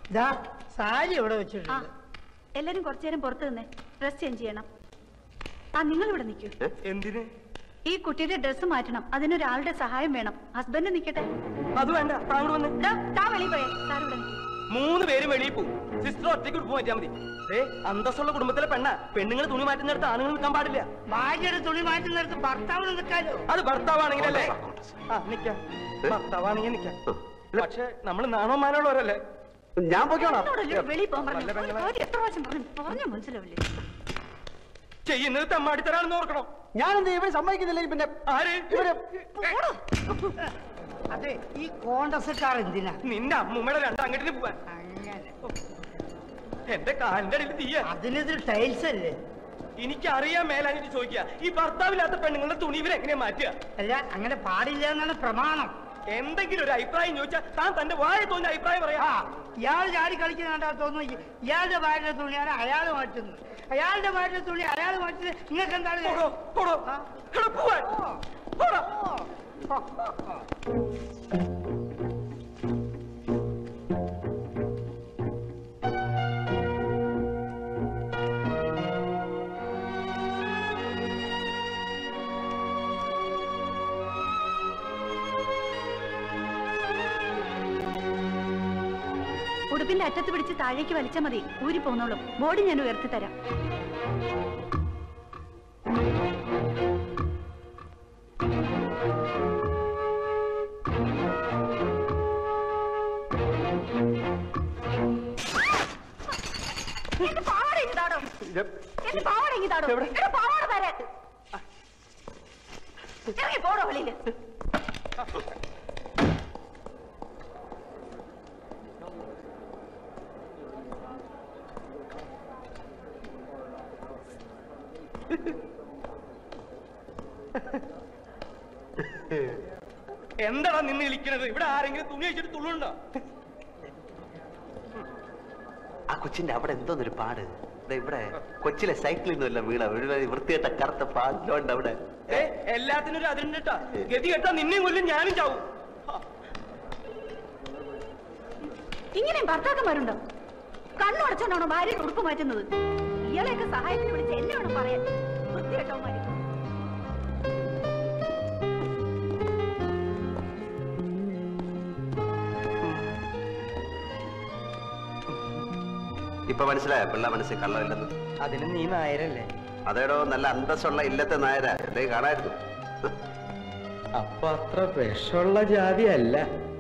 ദാ സാരി ഇവിടെ ആ വെച്ചിട്ടുണ്ട് എല്ലാരും കുറച്ചു നേരം പുറത്ത് നിന്നേ ഡ്രസ് ചേഞ്ച് ചെയ്യണം ആ നിങ്ങൾ ഇവിടെ നിൽക്കൂ എന്തിന് ഈ കുട്ടിയുടെ ഡ്രസ്സ് മാറ്റണം അതിനൊരാളുടെ സഹായം വേണം ഹസ്ബൻഡ് നിൽക്കട്ടെ അത് വേണ്ട താങ്കൾ വന്ന് ദാ, താ വെളിയിൽ പോയേ സാർ ഇവിടെ നിൽക്കൂ. മൂന്ന് പേര് വെളിയിൽ പോകും സിസ്റ്റർ ഒറ്റയ്ക്ക് ഉടുപ്പ് മാറ്റിയാൽ മതി ഏ അന്തസ്സുള്ള കുടുംബത്തിലെ പെണ്ണ പെണ്ണുങ്ങൾ തുണി മാറ്റുന്നിടത്ത് ആണുങ്ങൾ നിൽക്കാൻ പാടില്ല ഭാര്യയുടെ തുണി മാറ്റുന്നിടത്ത് ഭർത്താവിന് നിൽക്കാലോ അത് ഭർത്താവാണെങ്കിലല്ലേ ആ നിക്കാം ഭർത്താവാണെങ്കിൽ നിക്കാം പക്ഷെ നമ്മൾ നാണോ മാനോളവരല്ലേ ഞാൻ പോയിക്കോളാം എന്നോടല്ലേ വെളിയിൽ പോകാൻ നല്ല പറഞ്ഞു പെങ്ങളാ. ഒരു എത്ര പ്രാവശ്യം പറഞ്ഞു പറഞ്ഞു മനസ്സിലാവില്ലേ ചെയ്യുന്നത് തെമ്മാടിത്തരാണെന്ന് ഓർക്കണം ഞാൻ എന്ത് ഇവര് സമ്മതിക്കുന്നില്ലെങ്കിൽ പിന്നെ ആര് ഇവര് അതെ ഈ കോണ്ടസക്കാർ എന്തിനാ നിന്റെ അമ്മൂമ്മയുടെ രണ്ടാങ്കട്ടിന് പോവാൻ അങ്ങനെ എന്റെ കാലിന്റെ അടിയിൽ തീയ അതിനിത് ടൈൽസ് അല്ലേ എനിക്കറിയാൻ മേലാഞ്ഞിട്ട് ചോദിക്കുക ഈ ഭർത്താവില്ലാത്ത പെണ്ണുങ്ങളുടെ തുണി ഇവർ എങ്ങനെയാ മാറ്റുക അല്ല അങ്ങനെ പാടില്ല എന്നാണ് പ്രമാണം എന്തെങ്കിലും ഒരു അഭിപ്രായം ചോദിച്ചാൽ താൻ തന്റെ വായ തോന്നിയ അഭിപ്രായം പറയാ ആ ഇയാൾ ചാടി കളിക്കുന്നുണ്ടാ തോന്നുന്നു ഇയാളുടെ ഭാര്യയുടെ തുണിയാണ് അയാൾ മാറ്റുന്നത് അയാളുടെ ഭാര്യയുടെ തുണി അയാൾ മാറ്റുന്നത് നിങ്ങൾക്ക് എന്താണ് പോടോ, പോടോ. ആ. എടാ, പോവാൻ. പോടാ. ഉടുപ്പിന്റെ അറ്റത്ത് പിടിച്ച് താഴേക്ക് വലിച്ചാൽ മതി ഊരി പോന്നോളും ബോഡി ഞാൻ ഉയർത്തി തരാം എന്റെ പാവാട ഇങ്ങ് താടോ. എന്റെ പാവാട ഇങ്ങ് താടോ. എന്റെ പാവാട തരാൻ. ഇറങ്ങി പോടോ വെളിയില് എന്താടാ നിന്ന് ഇരിക്കണത് ഇവിടെ ആരെങ്കിലും തുണി വെച്ചിട്ട് തുള്ളുണ്ടോ ആ കൊച്ചിന്റെ അവിടെ എന്തോന്നൊരു പാട് ദേ ഇവിടെ കൊച്ചിലെ സൈക്കിളിൽ നിന്നല്ല വീണ ഒരു വൃത്തികെട്ട കറുത്ത പാടിലോണ്ട് അവിടെ ഏ എല്ലാത്തിനും ഒരു അതിരുണ്ട് കേട്ടാ ഗതി കേട്ടാ നിന്നെയും കൊല്ലും ഞാനും ചാവും ഇങ്ങനെയും ഭർത്താക്കന്മാരുണ്ടോ കണ്ണുടച്ചോണ്ടാണോ ഭാര്യയുടെ ഉടുപ്പ് മാറ്റുന്നത് ഇയാളെയൊക്കെ സഹായത്തിന് വിളിച്ച് എന്നെ വേണം പറയാൻ വൃത്തികെട്ടവന്മാര് ഇപ്പൊ മനസ്സിലായ പിള്ള മനസ്സിൽ കള്ളമില്ലെന്ന് അതിന് നീ നായരല്ലേ അതേടോ നല്ല അന്തസ്സുള്ള ഇല്ലത്തെ നായരാ എന്തേ കാണായിരുന്നു അപ്പൊ അത്ര വിഷമുള്ള ജാതി അല്ല